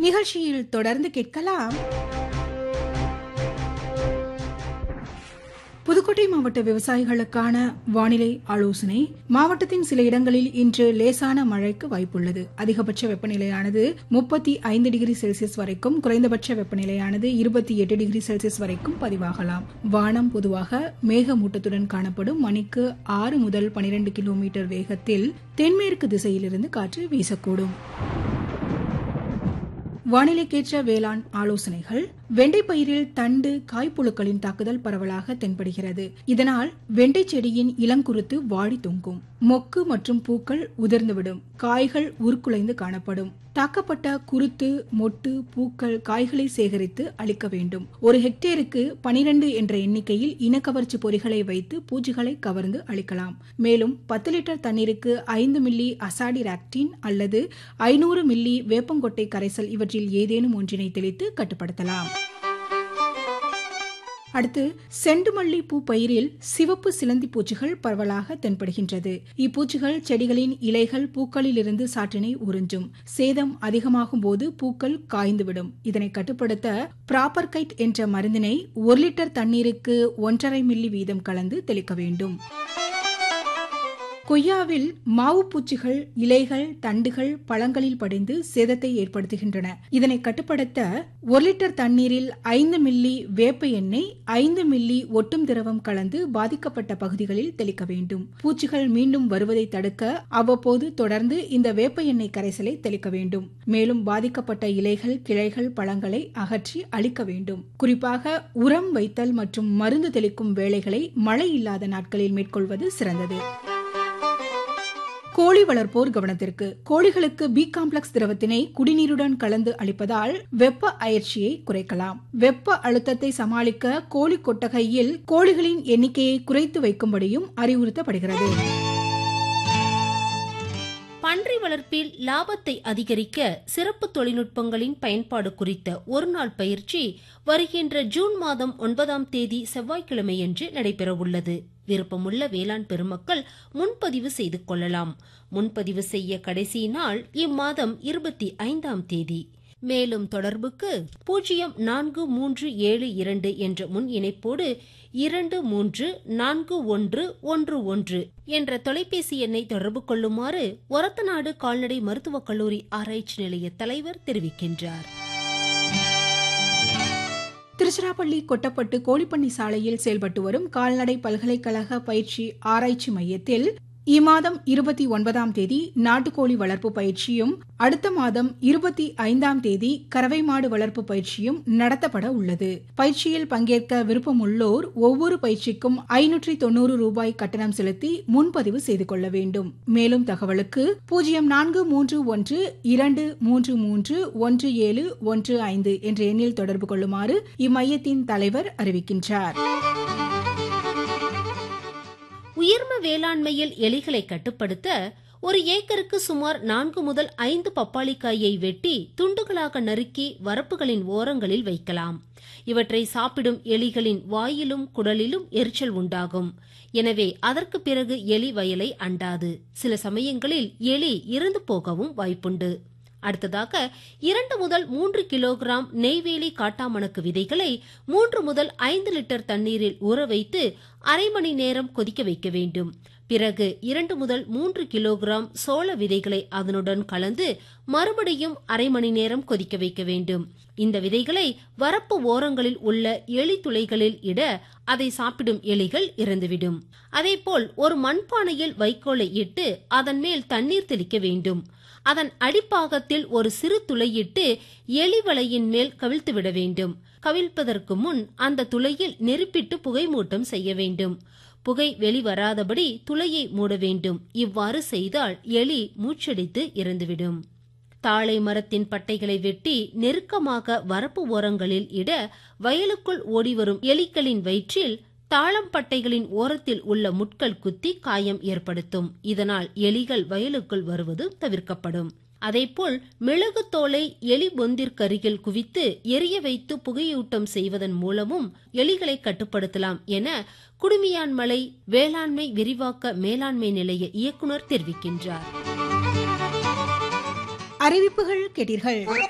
நிகழ்ச்சியில் தொடர்ந்து கேட்கலாம் புதுக்கோட்டை மாவட்ட விவசாயிகளுக்கான வானிலை ஆலோசனை மாவட்டத்தின் சில இடங்களில் இன்று லேசான மழைக்கு வாய்ப்புள்ளது அதிகபட்ச வெப்பநிலையானது முப்பத்தி ஐந்து டிகிரி செல்சியஸ் வரைக்கும் குறைந்தபட்ச வெப்பநிலையானது இருபத்தி எட்டு டிகிரி செல்சியஸ் வரைக்கும் பதிவாகலாம் வானம் பொதுவாக மேகமூட்டத்துடன் காணப்படும் மணிக்கு ஆறு முதல் பனிரெண்டு கிலோமீட்டர் வேகத்தில் தென்மேற்கு திசையிலிருந்து காற்று வீசக்கூடும் வானிலைக்கேற்ற வேளாண் ஆலோசனைகள் வெண்டை பயிரில் தண்டு காய்ப்புழுக்களின் தாக்குதல் பரவலாக தென்படுகிறது இதனால் வெண்டை செடியின் இளங்குருத்து வாடி தொங்கும் மொக்கு மற்றும் பூக்கள் உதிர்ந்துவிடும் காய்கள் உருக்குலைந்து காணப்படும் தாக்கப்பட்ட குருத்து மொட்டு பூக்கள் காய்களை சேகரித்து அளிக்க வேண்டும் ஒரு ஹெக்டேருக்கு பனிரெண்டு என்ற எண்ணிக்கையில் இனக்கவர்ச்சி பொறிகளை வைத்து பூச்சிகளை கவர்ந்து அளிக்கலாம் மேலும் பத்து லிட்டர் தண்ணீருக்கு ஐந்து மில்லி அசாடி ராக்டின் அல்லது ஐநூறு மில்லி வேப்பங்கொட்டை கரைசல் இவற்றில் ஏதேனும் ஒன்றினை தெளித்து கட்டுப்படுத்தலாம் அடுத்து செண்டுமல்லி பூ பயிரில் சிவப்பு சிலந்தி பூச்சிகள் பரவலாக தென்படுகின்றது இப்பூச்சிகள் செடிகளின் இலைகள் பூக்களில் இருந்து சாற்றினை உறிஞ்சும் சேதம் அதிகமாகும் போது பூக்கள் காய்ந்துவிடும் இதனை கட்டுப்படுத்த ப்ராப்பர் கைட் என்ற மருந்தினை ஒரு லிட்டர் தண்ணீருக்கு ஒன்றரை மில்லி வீதம் கலந்து தெளிக்க வேண்டும் கொய்யாவில் மாவு பூச்சிகள் இலைகள் தண்டுகள் பழங்களில் படிந்து சேதத்தை ஏற்படுத்துகின்றன இதனை கட்டுப்படுத்த ஒரு லிட்டர் தண்ணீரில் ஐந்து மில்லி வேப்ப எண்ணெய் ஐந்து மில்லி ஒட்டும் திரவம் கலந்து பாதிக்கப்பட்ட பகுதிகளில் தெளிக்க வேண்டும் பூச்சிகள் மீண்டும் வருவதை தடுக்க அவ்வப்போது தொடர்ந்து இந்த வேப்ப எண்ணெய் கரைசலை தெளிக்க வேண்டும் மேலும் பாதிக்கப்பட்ட இலைகள் கிளைகள் பழங்களை அகற்றி அழிக்க வேண்டும் குறிப்பாக உரம் வைத்தல் மற்றும் மருந்து தெளிக்கும் வேலைகளை மழை இல்லாத நாட்களில் மேற்கொள்வது சிறந்தது கோழி வளர்ப்போர் கவனத்திற்கு கோழிகளுக்கு பி காம்ப்ளெக்ஸ் திரவத்தினை குடிநீருடன் கலந்து அளிப்பதால் வெப்ப அயற்சியை குறைக்கலாம் வெப்ப அழுத்தத்தை சமாளிக்க கோழி கொட்டகையில் கோழிகளின் எண்ணிக்கையை குறைத்து வைக்கும்படியும் அறிவுறுத்தப்படுகிறது பன்றி வளர்ப்பில் லாபத்தை அதிகரிக்க சிறப்பு தொழில்நுட்பங்களின் பயன்பாடு குறித்த ஒருநாள் பயிற்சி வருகின்ற ஜூன் மாதம் ஒன்பதாம் தேதி செவ்வாய்க்கிழமையன்று நடைபெறவுள்ளது விருப்பமுள்ள வேளாண் பெருமக்கள் முன்பதிவு செய்து கொள்ளலாம் முன்பதிவு செய்ய கடைசி நாள் இம்மாதம் இருபத்தி ஐந்தாம் தேதி மேலும் தொடர்புக்கு பூஜ்ஜியம் நான்கு மூன்று ஏழு இரண்டு என்ற முன் இணைப்போடு இரண்டு மூன்று நான்கு ஒன்று ஒன்று ஒன்று என்ற தொலைபேசி எண்ணை தொடர்பு கொள்ளுமாறு ஒரத்தநாடு கால்நடை மருத்துவக் கல்லூரி ஆராய்ச்சி நிலைய தலைவர் தெரிவிக்கின்றார் திருச்சிராப்பள்ளி கொட்டப்பட்டு கோழிப்பண்ணி சாலையில் செயல்பட்டு வரும் கால்நடை பல்கலைக்கழக பயிற்சி ஆராய்ச்சி மையத்தில் இம்மாதம் இருபத்தி ஒன்பதாம் தேதி நாட்டுக்கோழி வளர்ப்பு பயிற்சியும் அடுத்த மாதம் இருபத்தி ஐந்தாம் தேதி கறவை மாடு வளர்ப்பு பயிற்சியும் நடத்தப்பட உள்ளது பயிற்சியில் பங்கேற்க விருப்பமுள்ளோர் ஒவ்வொரு பயிற்சிக்கும் ஐநூற்றி தொண்ணூறு ரூபாய் கட்டணம் செலுத்தி முன்பதிவு செய்து கொள்ள வேண்டும் மேலும் தகவலுக்கு பூஜ்ஜியம் நான்கு மூன்று ஒன்று இரண்டு மூன்று மூன்று ஒன்று ஏழு ஒன்று ஐந்து என்ற எண்ணில் தொடர்பு கொள்ளுமாறு இம்மையத்தின் தலைவர் அறிவிக்கின்றார் உயர்ம வேளாண்மையில் எலிகளை கட்டுப்படுத்த ஒரு ஏக்கருக்கு சுமார் நான்கு முதல் ஐந்து பப்பாளிக்காயை வெட்டி துண்டுகளாக நறுக்கி வரப்புகளின் ஓரங்களில் வைக்கலாம் இவற்றை சாப்பிடும் எலிகளின் வாயிலும் குடலிலும் எரிச்சல் உண்டாகும் எனவே அதற்கு பிறகு எலி வயலை அண்டாது சில சமயங்களில் எலி இறந்து போகவும் வாய்ப்புண்டு அடுத்ததாக இரண்டு முதல் மூன்று கிலோகிராம் நெய்வேலி காட்டாமணக்கு விதைகளை மூன்று முதல் ஐந்து லிட்டர் தண்ணீரில் ஊற வைத்து அரை மணி நேரம் கொதிக்க வைக்க வேண்டும் பிறகு இரண்டு முதல் மூன்று கிலோகிராம் சோள விதைகளை அதனுடன் கலந்து மறுபடியும் அரை மணி நேரம் கொதிக்க வைக்க வேண்டும் இந்த விதைகளை வரப்பு ஓரங்களில் உள்ள எலி துளைகளில் இட அதை சாப்பிடும் எலிகள் இறந்துவிடும் அதேபோல் ஒரு மண்பானையில் வைக்கோலை இட்டு அதன் மேல் தண்ணீர் தெளிக்க வேண்டும் அதன் அடிப்பாகத்தில் ஒரு சிறு துளையிட்டு எலி வலையின் மேல் கவிழ்த்து விட வேண்டும் கவிழ்ப்பதற்கு முன் அந்த துளையில் நெருப்பிட்டு புகை மூட்டம் செய்ய வேண்டும் புகை வெளிவராதபடி துளையை மூட வேண்டும் இவ்வாறு செய்தால் எலி மூச்சடித்து இறந்துவிடும் தாழை மரத்தின் பட்டைகளை வெட்டி நெருக்கமாக வரப்பு ஓரங்களில் இட வயலுக்குள் ஓடிவரும் எலிகளின் வயிற்றில் தாளம்பட்டைகளின் ஓரத்தில் உள்ள முட்கள் குத்தி காயம் ஏற்படுத்தும் இதனால் எலிகள் வயலுக்குள் வருவது தவிர்க்கப்படும் அதேபோல் மிளகு தோலை எலி பொந்திற்கருகில் குவித்து எரிய வைத்து புகையூட்டம் செய்வதன் மூலமும் எலிகளை கட்டுப்படுத்தலாம் என குடுமியான்மலை வேளாண்மை விரிவாக்க மேலாண்மை நிலைய இயக்குநர் தெரிவிக்கின்றார் அறிவிப்புகள் கேட்டீர்கள்